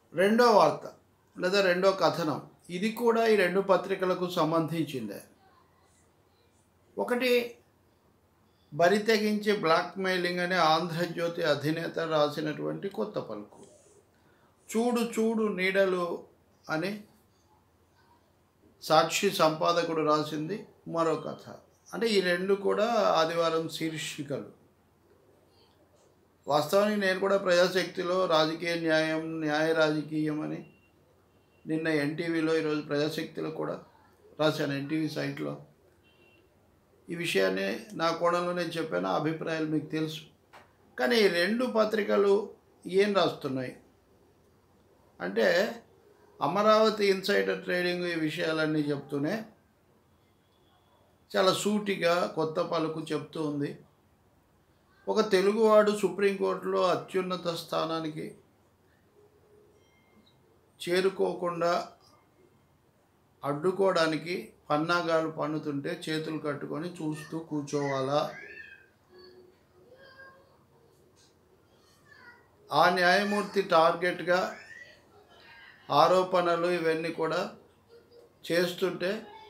రెండో వార్త లేదా రెండో కథనం ఇది కూడా ఈ రెండు పత్రికలకు సంబంధించిందే ఒకటి బరి తెగించి బ్లాక్మెయిలింగ్ అనే ఆంధ్రజ్యోతి అధినేత రాసినటువంటి కొత్త పలుకు చూడు చూడు నీడలు అని సాక్షి సంపాదకుడు రాసింది మరో కథ అంటే ఈ రెండు కూడా ఆదివారం శీర్షికలు వాస్తవానికి నేను కూడా ప్రజాశక్తిలో రాజకీయ న్యాయం న్యాయ రాజకీయం అని నిన్న ఎన్టీవీలో ఈరోజు ప్రజాశక్తిలో కూడా రాశాను ఎన్టీవీ సైట్లో ఈ విషయాన్ని నా కోణంలో నేను చెప్పాను ఆ అభిప్రాయాలు మీకు తెలుసు కానీ ఈ రెండు పత్రికలు ఏం రాస్తున్నాయి అంటే అమరావతి ఇన్సైడర్ ట్రేడింగ్ ఈ విషయాలన్నీ చెప్తూనే చాలా సూటిగా కొత్త పలుకు చెప్తూ ఉంది ఒక తెలుగువాడు సుప్రీంకోర్టులో అత్యున్నత స్థానానికి చేరుకోకుండా అడ్డుకోవడానికి పన్నాగాలు పన్నుతుంటే చేతులు కట్టుకొని చూస్తూ కూర్చోవాలా ఆ న్యాయమూర్తి టార్గెట్గా ఆరోపణలు ఇవన్నీ కూడా చేస్తుంటే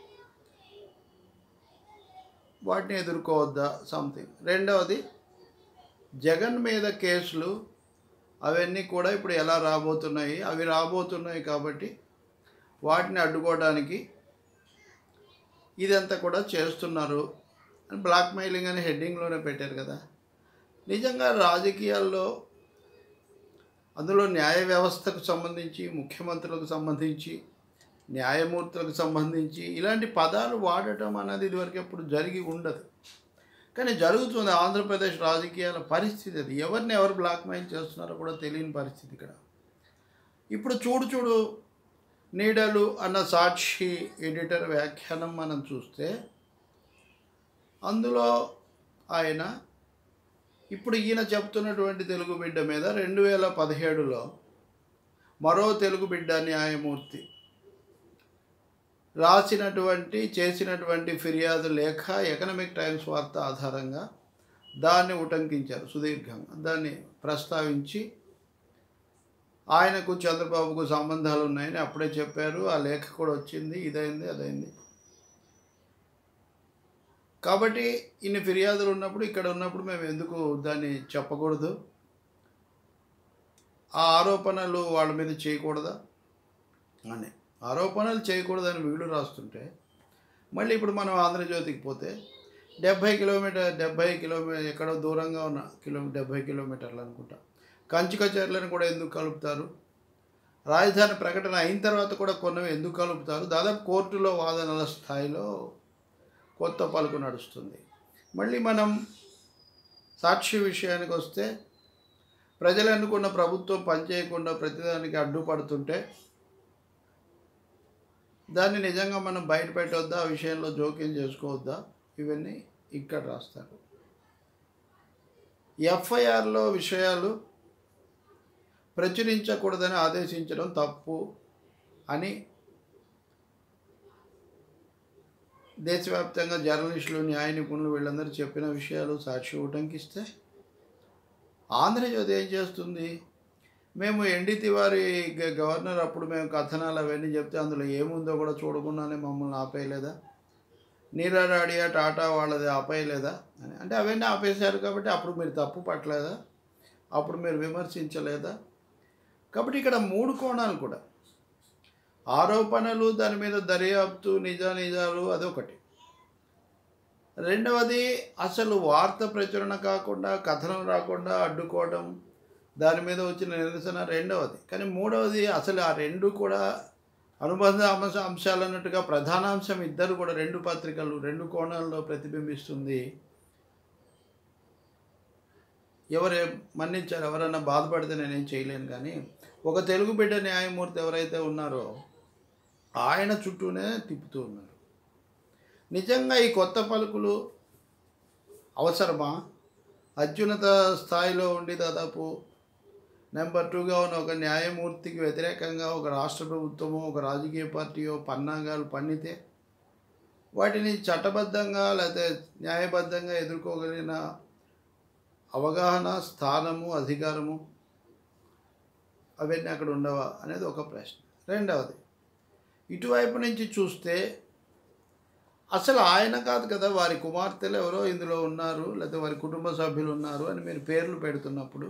వాటిని ఎదుర్కోవద్దా సంథింగ్ రెండవది జగన్ మీద కేసులు అవన్నీ కూడా ఇప్పుడు ఎలా రాబోతున్నాయి అవి రాబోతున్నాయి కాబట్టి వాటిని అడ్డుకోవడానికి ఇదంతా కూడా చేస్తున్నారు అని బ్లాక్మెయిలింగ్ అని హెడ్డింగ్లోనే పెట్టారు కదా నిజంగా రాజకీయాల్లో అందులో న్యాయ వ్యవస్థకు సంబంధించి ముఖ్యమంత్రులకు సంబంధించి న్యాయమూర్తులకు సంబంధించి ఇలాంటి పదాలు వాడటం అనేది ఇదివరకు ఎప్పుడు జరిగి ఉండదు కానీ జరుగుతుంది ఆంధ్రప్రదేశ్ రాజకీయాల పరిస్థితి అది ఎవరిని ఎవరు బ్లాక్మెయిల్ చేస్తున్నారో కూడా తెలియని పరిస్థితి ఇక్కడ ఇప్పుడు చూడు చూడు నీడలు అన్న సాక్షి ఎడిటర్ వ్యాఖ్యానం మనం చూస్తే అందులో ఆయన ఇప్పుడు ఈయన చెప్తున్నటువంటి తెలుగు బిడ్డ మీద రెండు వేల పదిహేడులో మరో తెలుగు బిడ్డ న్యాయమూర్తి రాసినటువంటి చేసినటువంటి ఫిర్యాదు లేఖ ఎకనామిక్ టైమ్స్ వార్త ఆధారంగా దాన్ని ఉటంకించారు సుదీర్ఘంగా దాన్ని ప్రస్తావించి ఆయనకు చంద్రబాబుకు సంబంధాలు ఉన్నాయని అప్పుడే చెప్పారు ఆ లేఖ కూడా వచ్చింది ఇదైంది అదైంది కాబట్టి ఇన్ని ఫిర్యాదులు ఉన్నప్పుడు ఇక్కడ ఉన్నప్పుడు మేము ఎందుకు దాన్ని చెప్పకూడదు ఆ ఆరోపణలు వాళ్ళ మీద చేయకూడదా అని ఆరోపణలు చేయకూడదని వీళ్ళు రాస్తుంటే మళ్ళీ ఇప్పుడు మనం ఆంధ్రజ్యోతికి పోతే డెబ్భై కిలోమీటర్ డెబ్భై కిలోమీటర్ ఎక్కడో దూరంగా ఉన్న కిలో డెబ్భై కిలోమీటర్లు అనుకుంటా కంచి కచేర్లను కూడా ఎందుకు కలుపుతారు రాజధాని ప్రకటన అయిన తర్వాత కూడా కొన్నవి ఎందుకు కలుపుతారు దాదాపు కోర్టులో వాదనల స్థాయిలో కొత్త పలుకు నడుస్తుంది మళ్ళీ మనం సాక్షి విషయానికి వస్తే ప్రజలు అనుకున్న ప్రభుత్వం పనిచేయకుండా ప్రతిదానికి అడ్డుపడుతుంటే దాన్ని నిజంగా మనం బయట పెట్టవద్దా ఆ విషయంలో జోక్యం చేసుకోవద్దా ఇవన్నీ ఇక్కడ రాస్తారు ఎఫ్ఐఆర్లో విషయాలు ప్రచురించకూడదని ఆదేశించడం తప్పు అని దేశవ్యాప్తంగా జర్నలిస్టులు న్యాయ నిపుణులు వీళ్ళందరూ చెప్పిన విషయాలు సాక్షి ఉటంకిస్తే ఆంధ్రజ్యోతి ఏం చేస్తుంది మేము ఎన్డీ తివారి గ- గవర్నర్ అప్పుడు మేము కథనాలు అవన్నీ చెప్తే అందులో ఏముందో కూడా చూడకుండానే మమ్మల్ని ఆపేయలేదా నీరజ్ రాడియా టాటా వాళ్ళది ఆపేయలేదా అని అంటే అవన్నీ ఆపేశారు కాబట్టి అప్పుడు మీరు తప్పు పట్టలేదా అప్పుడు మీరు విమర్శించలేదా కాబట్టి ఇక్కడ మూడు కోణాలు కూడా ఆరోపణలు దాని మీద దర్యాప్తు నిజానిజాలు అదొకటి రెండవది అసలు వార్త ప్రచురణ కాకుండా కథనం రాకుండా అడ్డుకోవడం దాని మీద వచ్చిన నిరసన రెండవది కానీ మూడవది అసలు ఆ రెండు కూడా అనుబంధ అంశ అంశాలు అన్నట్టుగా ప్రధానాంశం ఇద్దరు కూడా రెండు పత్రికలు రెండు కోణాల్లో ప్రతిబింబిస్తుంది ఎవరు మన్నించారు ఎవరైనా బాధపడితే నేనేం చేయలేను కానీ ఒక తెలుగు బిడ్డ న్యాయమూర్తి ఎవరైతే ఉన్నారో ఆయన చుట్టూనే తిప్పుతూ ఉన్నారు నిజంగా ఈ కొత్త పలుకులు అవసరమా అత్యున్నత స్థాయిలో ఉండి దాదాపు నెంబర్ టూగా ఉన్న ఒక న్యాయమూర్తికి వ్యతిరేకంగా ఒక రాష్ట్ర ప్రభుత్వమో ఒక రాజకీయ పార్టీయో పన్నాగాలు పన్నితే వాటిని చట్టబద్ధంగా లేకపోతే న్యాయబద్ధంగా ఎదుర్కోగలిగిన అవగాహన స్థానము అధికారము అవన్నీ అక్కడ ఉండవా అనేది ఒక ప్రశ్న రెండవది ఇటువైపు నుంచి చూస్తే అసలు ఆయన కాదు కదా వారి కుమార్తెలు ఎవరో ఇందులో ఉన్నారు లేకపోతే వారి కుటుంబ సభ్యులు ఉన్నారు అని మీరు పేర్లు పెడుతున్నప్పుడు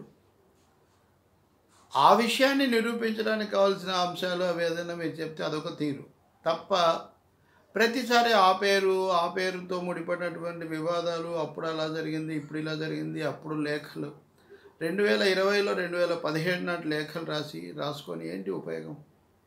ఆ విషయాన్ని నిరూపించడానికి కావాల్సిన అంశాలు అవి ఏదైనా మీరు చెప్తే అదొక తీరు తప్ప ప్రతిసారి ఆ పేరు ఆ పేరుతో ముడిపడినటువంటి వివాదాలు అప్పుడు అలా జరిగింది ఇప్పుడు ఇలా జరిగింది అప్పుడు లేఖలు రెండు వేల ఇరవైలో రెండు వేల పదిహేడు నాటి లేఖలు రాసి రాసుకొని ఏంటి ఉపయోగం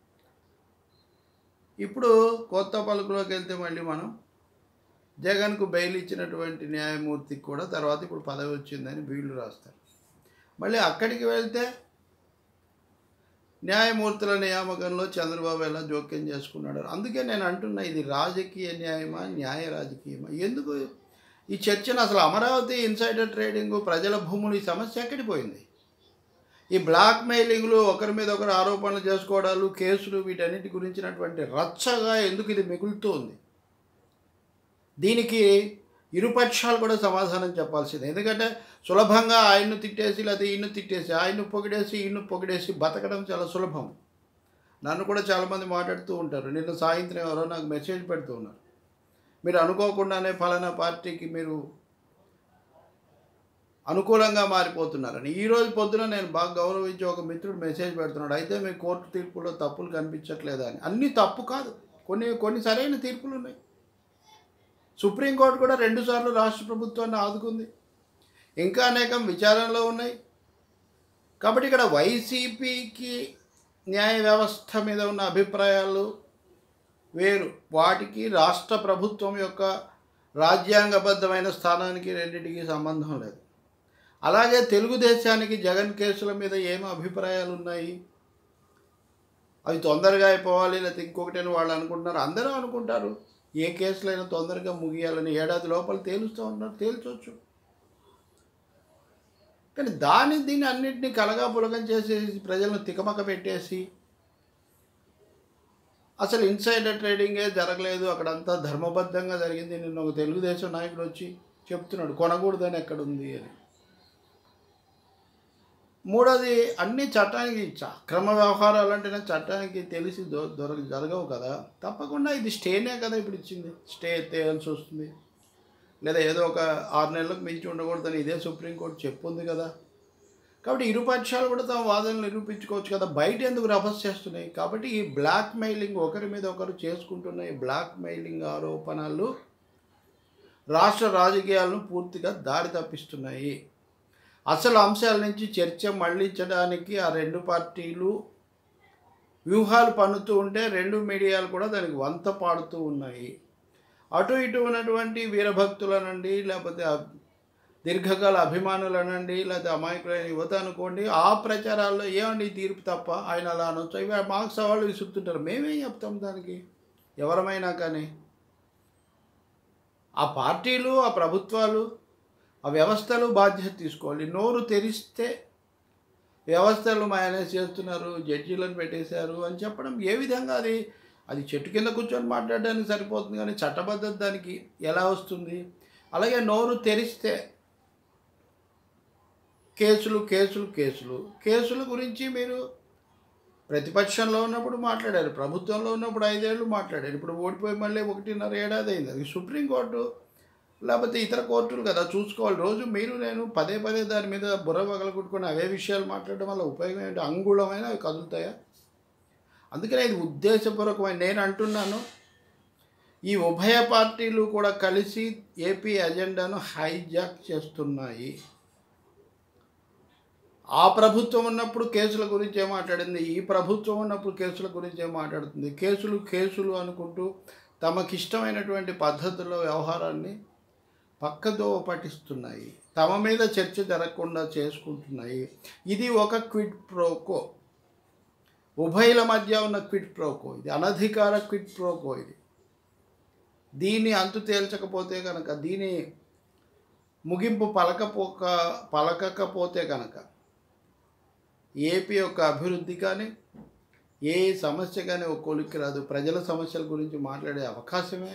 ఇప్పుడు కొత్త పలుకులోకి వెళ్తే మళ్ళీ మనం జగన్కు బెయిల్ ఇచ్చినటువంటి న్యాయమూర్తికి కూడా తర్వాత ఇప్పుడు పదవి వచ్చిందని వీళ్ళు రాస్తారు మళ్ళీ అక్కడికి వెళ్తే న్యాయమూర్తుల నియామకంలో చంద్రబాబు ఎలా జోక్యం చేసుకున్నాడు అందుకే నేను అంటున్నా ఇది రాజకీయ న్యాయమా న్యాయ రాజకీయమా ఎందుకు ఈ చర్చను అసలు అమరావతి ఇన్సైడర్ ట్రేడింగ్ ప్రజల భూములు ఈ సమస్య ఎక్కడికి పోయింది ఈ బ్లాక్ మెయిలింగ్లు ఒకరి మీద ఒకరు ఆరోపణలు చేసుకోవడాలు కేసులు వీటన్నిటి గురించినటువంటి రచ్చగా ఎందుకు ఇది మిగులుతూ ఉంది దీనికి ఇరుపక్షాలు కూడా సమాధానం చెప్పాల్సిందే ఎందుకంటే సులభంగా ఆయన్ను తిట్టేసి లేకపోతే ఈయన్ను తిట్టేసి ఆయన్ను పొగిడేసి ఈయన్ను పొగిడేసి బతకడం చాలా సులభం నన్ను కూడా చాలామంది మాట్లాడుతూ ఉంటారు నిన్న సాయంత్రం ఎవరో నాకు మెసేజ్ పెడుతూ ఉన్నారు మీరు అనుకోకుండానే ఫలానా పార్టీకి మీరు అనుకూలంగా మారిపోతున్నారని ఈ రోజు పొద్దున నేను బాగా గౌరవించి ఒక మిత్రుడు మెసేజ్ పెడుతున్నాడు అయితే మీ కోర్టు తీర్పులో తప్పులు కనిపించట్లేదా అని అన్నీ తప్పు కాదు కొన్ని కొన్ని సరైన తీర్పులు ఉన్నాయి సుప్రీంకోర్టు కూడా రెండుసార్లు రాష్ట్ర ప్రభుత్వాన్ని ఆదుకుంది ఇంకా అనేకం విచారణలో ఉన్నాయి కాబట్టి ఇక్కడ వైసీపీకి న్యాయ వ్యవస్థ మీద ఉన్న అభిప్రాయాలు వేరు వాటికి రాష్ట్ర ప్రభుత్వం యొక్క రాజ్యాంగబద్ధమైన స్థానానికి రెండింటికి సంబంధం లేదు అలాగే తెలుగుదేశానికి జగన్ కేసుల మీద ఏమి అభిప్రాయాలు ఉన్నాయి అవి తొందరగా అయిపోవాలి లేకపోతే ఇంకొకటని వాళ్ళు అనుకుంటున్నారు అందరూ అనుకుంటారు ఏ కేసులైనా తొందరగా ముగియాలని ఏడాది లోపల తేలుస్తూ ఉన్నారు తేల్చవచ్చు కానీ దాని దీన్ని అన్నింటినీ కలగా పులగం చేసేసి ప్రజలను తికమక పెట్టేసి అసలు ఇన్సైడర్ ట్రేడింగే జరగలేదు అక్కడంతా ధర్మబద్ధంగా జరిగింది నిన్న ఒక తెలుగుదేశం నాయకుడు వచ్చి చెప్తున్నాడు కొనకూడదని ఎక్కడుంది అని మూడోది అన్ని చట్టానికి చ- అక్రమ వ్యవహారాలు అంటేనే చట్టానికి తెలిసి దొ దొర జరగవు కదా తప్పకుండా ఇది స్టేనే కదా ఇప్పుడు ఇచ్చింది స్టే ఎత్తేయాల్సి వస్తుంది లేదా ఏదో ఒక ఆరు నెలలకు మించి ఉండకూడదని ఇదే సుప్రీంకోర్టు చెప్పుంది కదా కాబట్టి ఇరుపక్షాలు కూడా తమ వాదనలు నిరూపించుకోవచ్చు కదా బయట ఎందుకు రఫస్ చేస్తున్నాయి కాబట్టి ఈ బ్లాక్ మెయిలింగ్ ఒకరి మీద ఒకరు చేసుకుంటున్న ఈ బ్లాక్ మెయిలింగ్ ఆరోపణలు రాష్ట్ర రాజకీయాలను పూర్తిగా దారి తప్పిస్తున్నాయి అసలు అంశాల నుంచి చర్చ మళ్లించడానికి ఆ రెండు పార్టీలు వ్యూహాలు పన్నుతూ ఉంటే రెండు మీడియాలు కూడా దానికి వంత పాడుతూ ఉన్నాయి అటు ఇటు ఉన్నటువంటి వీరభక్తులనండి లేకపోతే అబ్- దీర్ఘకాల అభిమానులనండి లేకపోతే అమాయకులైన యువత అనుకోండి ఆ ప్రచారాల్లో ఏమండి ఈ తీర్పు తప్ప ఆయన అలా అనొచ్చు ఇవి మాకు సవాళ్ళు విసురుతుంటారు మేమేం చెప్తాం దానికి ఎవరమైనా కానీ ఆ పార్టీలు ఆ ప్రభుత్వాలు ఆ వ్యవస్థలు బాధ్యత తీసుకోవాలి నోరు తెరిస్తే వ్యవస్థలు మైనస్ చేస్తున్నారు జడ్జీలను పెట్టేశారు అని చెప్పడం ఏ విధంగా అది అది చెట్టు కింద కూర్చొని మాట్లాడడానికి సరిపోతుంది కానీ చట్టబద్ధత దానికి ఎలా వస్తుంది అలాగే నోరు తెరిస్తే కేసులు కేసులు కేసులు కేసుల గురించి మీరు ప్రతిపక్షంలో ఉన్నప్పుడు మాట్లాడారు ప్రభుత్వంలో ఉన్నప్పుడు ఐదేళ్ళు మాట్లాడారు ఇప్పుడు ఓడిపోయి మళ్ళీ ఒకటిన్నర ఏడాది అయింది అది సుప్రీంకోర్టు లేకపోతే ఇతర కోర్టులు కదా చూసుకోవాలి రోజు మీరు నేను పదే పదే దాని మీద బుర్ర పగలగొట్టుకొని అవే విషయాలు మాట్లాడడం వల్ల ఉపయోగం ఏంటి అంగుళమైన అవి కదులుతాయా అందుకనే ఇది ఉద్దేశపూర్వకమైన నేను అంటున్నాను ఈ ఉభయ పార్టీలు కూడా కలిసి ఏపీ ఎజెండాను హైజాక్ చేస్తున్నాయి ఆ ప్రభుత్వం ఉన్నప్పుడు కేసుల గురించి ఏం మాట్లాడింది ఈ ప్రభుత్వం ఉన్నప్పుడు కేసుల గురించి ఏం మాట్లాడుతుంది కేసులు కేసులు అనుకుంటూ తమకిష్టమైనటువంటి పద్ధతుల్లో వ్యవహారాన్ని పక్కదోవ పట్టిస్తున్నాయి తమ మీద చర్చ జరగకుండా చేసుకుంటున్నాయి ఇది ఒక క్విడ్ ప్రోకో ఉభయల మధ్య ఉన్న క్విడ్ ప్రోకో ఇది అనధికార క్విడ్ ప్రోకో ఇది దీన్ని అంతు తేల్చకపోతే కనుక దీని ముగింపు పలకపోక పలకకపోతే కనుక ఏపీ యొక్క అభివృద్ధి కానీ ఏ సమస్య కానీ ఒక కొలిక్కి రాదు ప్రజల సమస్యల గురించి మాట్లాడే అవకాశమే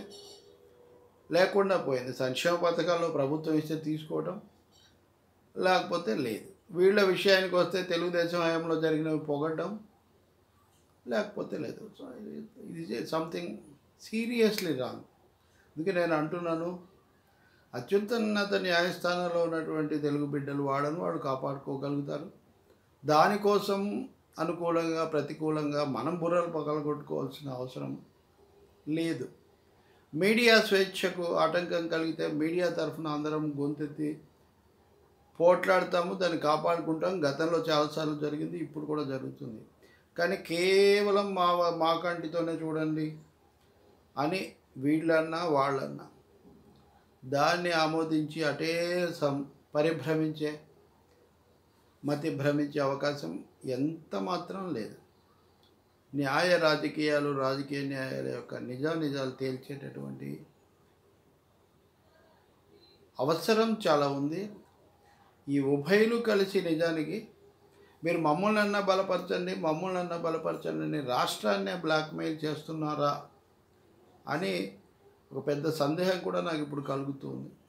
లేకుండా పోయింది సంక్షేమ పథకాల్లో ప్రభుత్వం ఇస్తే తీసుకోవడం లేకపోతే లేదు వీళ్ళ విషయానికి వస్తే తెలుగుదేశం హయాంలో జరిగినవి పొగడ్డం లేకపోతే లేదు సో ఇది సంథింగ్ సీరియస్లీ రాంగ్ అందుకే నేను అంటున్నాను అత్యున్నత న్యాయస్థానంలో ఉన్నటువంటి తెలుగు బిడ్డలు వాడను వాడు కాపాడుకోగలుగుతారు దానికోసం అనుకూలంగా ప్రతికూలంగా మనం బుర్రలు పగలగొట్టుకోవాల్సిన అవసరం లేదు మీడియా స్వేచ్ఛకు ఆటంకం కలిగితే మీడియా తరఫున అందరం గొంతెత్తి పోట్లాడతాము దాన్ని కాపాడుకుంటాం గతంలో చాలాసార్లు జరిగింది ఇప్పుడు కూడా జరుగుతుంది కానీ కేవలం మా మా కంటితోనే చూడండి అని వీళ్ళన్నా వాళ్ళన్నా దాన్ని ఆమోదించి అటే సం పరిభ్రమించే మతి భ్రమించే అవకాశం ఎంత మాత్రం లేదు న్యాయ రాజకీయాలు రాజకీయ న్యాయాల యొక్క నిజానిజాలు తేల్చేటటువంటి అవసరం చాలా ఉంది ఈ ఉభయులు కలిసి నిజానికి మీరు మమ్మల్ని అన్నా బలపరచండి మమ్మల్ని అన్నా బలపరచండి అని రాష్ట్రాన్నే బ్లాక్మెయిల్ చేస్తున్నారా అని ఒక పెద్ద సందేహం కూడా నాకు ఇప్పుడు కలుగుతుంది